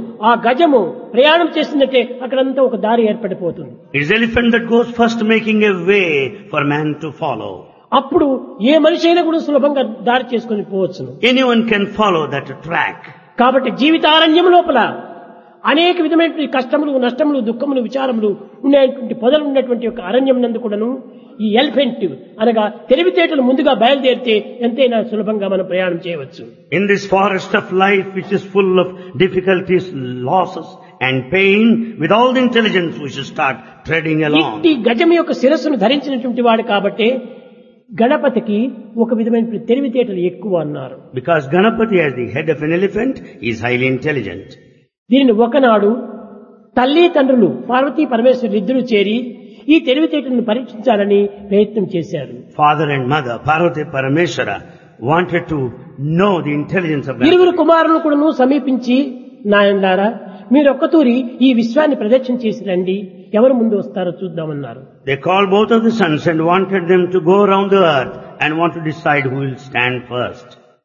ఆ గజము ప్రయాణం చేస్తున్నట్టే అక్కడంతా ఒక దారి ఏర్పడిపోతుంది It is elephant that goes first making a way for man to follow. అప్పుడు ఏ మనిషి అయినా కూడా సులభంగా దారి చేసుకొని పోవచ్చును Anyone can follow that track. కాబట్టి జీవితారణ్యం లోపల అనేక విధమైనటువంటి కష్టములు నష్టములు దుఃఖములు విచారములు ఉన్నటువంటి పొదలు ఉన్నటువంటి యొక్క అరణ్యం నందు కూడాను ఈ ఎలిఫెంట్ అనగా తెలివితేటలు ముందుగా బయలుదేరితే ఎంతైనా సులభంగా మనం ప్రయాణం చేయవచ్చు In this forest of life which is full of difficulties, losses and pain, with all the intelligence we should start treading along. ఇట్టి గజం యొక్క శిరస్సును ధరించినటువంటి వాడు కాబట్టి గణపతికి ఒక విధమైన తెలివితేటలు ఎక్కువ అన్నారు Because Ganapati as the head of an elephant is highly intelligent. దీనిని ఒకనాడు తల్లి తండ్రులు పార్వతీ పరమేశ్వరులు ఇద్దరూ చేరి ఈ తెలివితేటలను పరీక్షించాలని ప్రయత్నం చేశారు Father and mother, Parvati Parameshwara, wanted to know the intelligence of Ganapati. ఇరువురు కుమారులను కూడాను సమీపించి నాయనలారా మీరు ఒక్కతూరి ఈ విశ్వాన్ని ప్రదక్షిణ చేసి రండి ఎవరు ముందు వస్తారో చూద్దామన్నారు They called both of the sons and wanted them to go around the earth and want to decide who will stand first.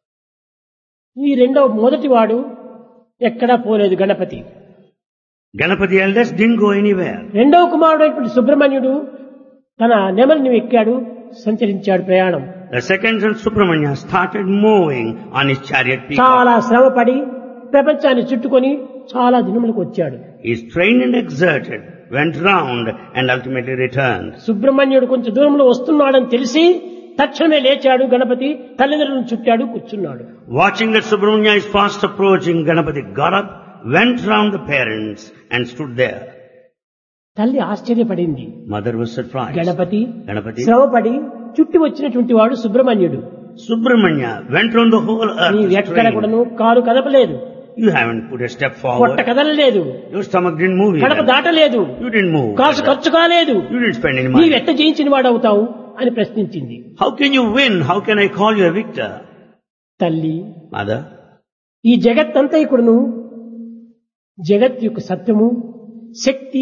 ఈ రెండవ మొదటి వాడు ఎక్కడా పోలేదు Ganapati Ganapati eldest didn't go anywhere. రెండవ కుమారుడైనటువంటి సుబ్రహ్మణ్యుడు తన నెమలిని ఎక్కాడు సంచరించాడు ప్రయాణం The second son Subramanya started moving on his chariot peacock. చాలా శ్రమపడి ప్రపంచాన్ని చుట్టుకొని చాలా దినములకు వచ్చాడు He is trained and exerted, went round and ultimately returned. సుబ్రహ్మణ్యుడు కొంచెం దూరంలో వస్తున్నాడని తెలిసి తక్షణమే లేచాడు గణపతి తల్లిదండ్రులను చుట్టాడు కూర్చున్నాడు Watching that Subramanya is fast approaching, Ganapati got up, went round the parents and stood there. తల్లి ఆశ్చర్యపడింది Mother was surprised. Ganapati Ganapati, శ్రమపడి చుట్టి వచ్చినటువంటి వాడు సుబ్రహ్మణ్యుడు Subramanya went round the whole earth. నీవు ఎక్కడ trained. కూడాను కాలు కదపలేదు You haven't put a step పొట్ట forward. కదలలేదు Your stomach didn't move Kadapa either. దాటలేదు You didn't move. కాసు ఖర్చు కాలేదు You didn't spend any నీవు money. ఎట్ట జయించిన వాడవుతావు అని ప్రశ్నించింది How can you win? How can I call you a victor? తల్లి Mother, ఈ జగత్తంతా ఇక్కడను జగత్ యొక్క సత్యము శక్తి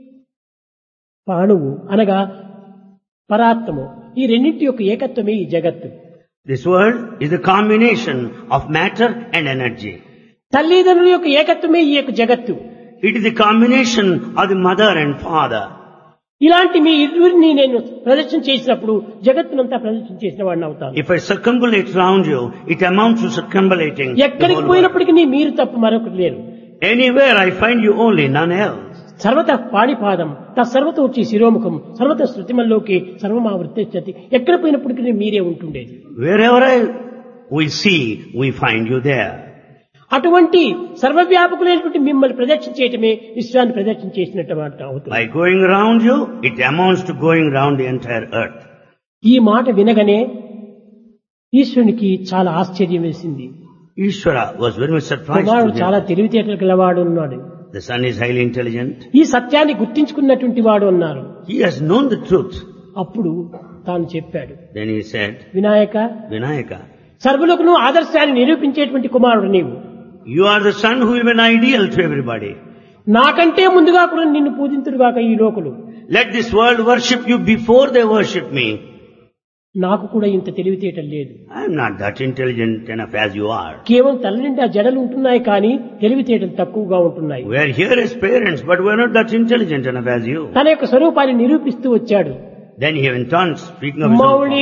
పాణువు అనగా పరాత్మము ఈ రెండింటి యొక్క ఏకత్వమే ఈ జగత్తు this world is a combination of matter and energy. తల్లిదండ్రుల యొక్క ఏకత్వమే ఈ యొక్క జగత్తు It is the combination of the mother and father. ఇలాంటి మీ ఇరువురిని నేను ప్రదర్శన చేసినప్పుడు జగత్తునంతా ప్రదర్శన చేసిన వాడిని అవుతాను If I circumambulate round you, it amounts to circumambulating the ఎక్కడికి whole world. పోయినప్పటికీ మీరు తప్ప మరొకటి లేరు Anywhere I find you only, none else. సర్వత పాణిపాదం తత్సర్వత వచ్చి శిరోముఖం సర్వత శృతిమల్లోకి సర్వమావృత్తి ఎక్కడ పోయినప్పటికీ మీరే ఉంటుండేది Wherever I, we see, we find you there. అటువంటి సర్వవ్యాపకులైనటువంటి మిమ్మల్ని ప్రదక్షిణ చేయటమే విశ్వాన్ని ప్రదక్షిణ చేసినట్టు మాట అవుతుంది By going around you, it amounts to going around the entire earth. ఈ మాట వినగానే ఈశ్వరునికి చాలా ఆశ్చర్యం వేసింది Ishvara was very much surprised. కుమారుడు to చాలా hear. తెలివితేటలు గలవాడు ఉన్నాడు The son is highly intelligent. ఈ సత్యాన్ని గుర్తించుకున్నటువంటి వాడు అన్నారు He has known the truth. అప్పుడు తాను చెప్పాడు Then he said, Vinayaka Vinayaka, సర్వులకు ఆదర్శాన్ని నిరూపించేటువంటి కుమారుడు నీవు you are the son who will be an ideal to everybody. నాకంటే ముందుగా కూడా నిన్ను పూజింతురుగాక ఈ లోకులు Let this world worship you before they worship me. నాకు కూడా ఇంత తెలివితేటలు లేదు I am not that intelligent enough as you are. కేవలం తల్లి నిండా జడలు ఉంటున్నాయి కానీ తెలివితేటలు తక్కువగా ఉంటున్నాయి We are here as parents, but we are not that intelligent enough as you. తన యొక్క స్వరూపాన్ని నిరూపిస్తూ వచ్చాడు Then he went on speaking of his own Mouli